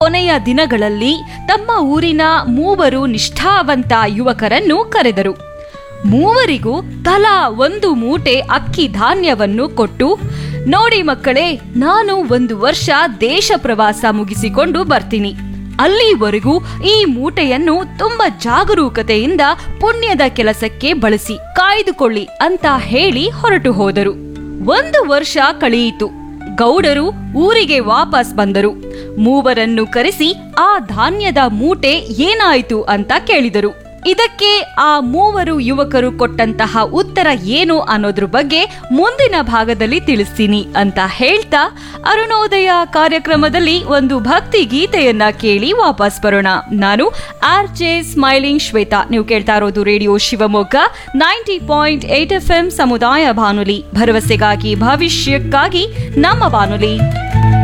ಕೊನೆಯ ದಿನಗಳಲ್ಲಿ ತಮ್ಮ ಊರಿನ ಮೂವರು ನಿಷ್ಠಾವಂತ ಯುವಕರನ್ನು ಕರೆದರು ಮೂವರಿಗೂ ತಲಾ ಒಂದು ಮೂಟೆ ಅಕ್ಕಿ ಧಾನ್ಯವನ್ನು ಕೊಟ್ಟು ನೋಡಿ ಮಕ್ಕಳೇ ನಾನು ಒಂದು ವರ್ಷ ದೇಶ ಪ್ರವಾಸ ಮುಗಿಸಿಕೊಂಡು ಬರ್ತೀನಿ ಅಲ್ಲಿವರೆಗೂ ಈ ಮೂಟೆಯನ್ನು ತುಂಬಾ ಜಾಗರೂಕತೆಯಿಂದ ಪುಣ್ಯದ ಕೆಲಸಕ್ಕೆ ಬಳಸಿ ಕಾಯ್ದುಕೊಳ್ಳಿ ಅಂತ ಹೇಳಿ ಹೊರಟು ಹೋದರು ಒಂದು ವರ್ಷ ಕಳೆಯಿತು ಗೌಡರು ಊರಿಗೆ ವಾಪಸ್ ಬಂದರು ಮೂವರನ್ನು ಕರೆಸಿ ಆ ಧಾನ್ಯದ ಮೂಟೆ ಏನಾಯಿತು ಅಂತ ಕೇಳಿದರು ಇದಕ್ಕೆ ಆ ಮೂವರು ಯುವಕರು ಕೊಟ್ಟಂತಹ ಉತ್ತರ ಏನು ಅನ್ನೋದ್ರ ಬಗ್ಗೆ ಮುಂದಿನ ಭಾಗದಲ್ಲಿ ತಿಳಿಸ್ತೀನಿ ಅಂತ ಹೇಳ್ತಾ ಅರುಣೋದಯ ಕಾರ್ಯಕ್ರಮದಲ್ಲಿ ಒಂದು ಭಕ್ತಿ ಗೀತೆಯನ್ನ ಕೇಳಿ ವಾಪಸ್ ಬರೋಣ ನಾನು ಆರ್ ಜೆ ಸ್ಮೈಲಿಂಗ್ ಶ್ವೇತಾ ನೀವು ಕೇಳ್ತಾ ಇರೋದು radio Shivamogga ninety point eight F M ಸಮುದಾಯ ಬಾನುಲಿ ಭರವಸೆಗಾಗಿ ಭವಿಷ್ಯಕ್ಕಾಗಿ ನಮ್ಮ ಬಾನುಲಿ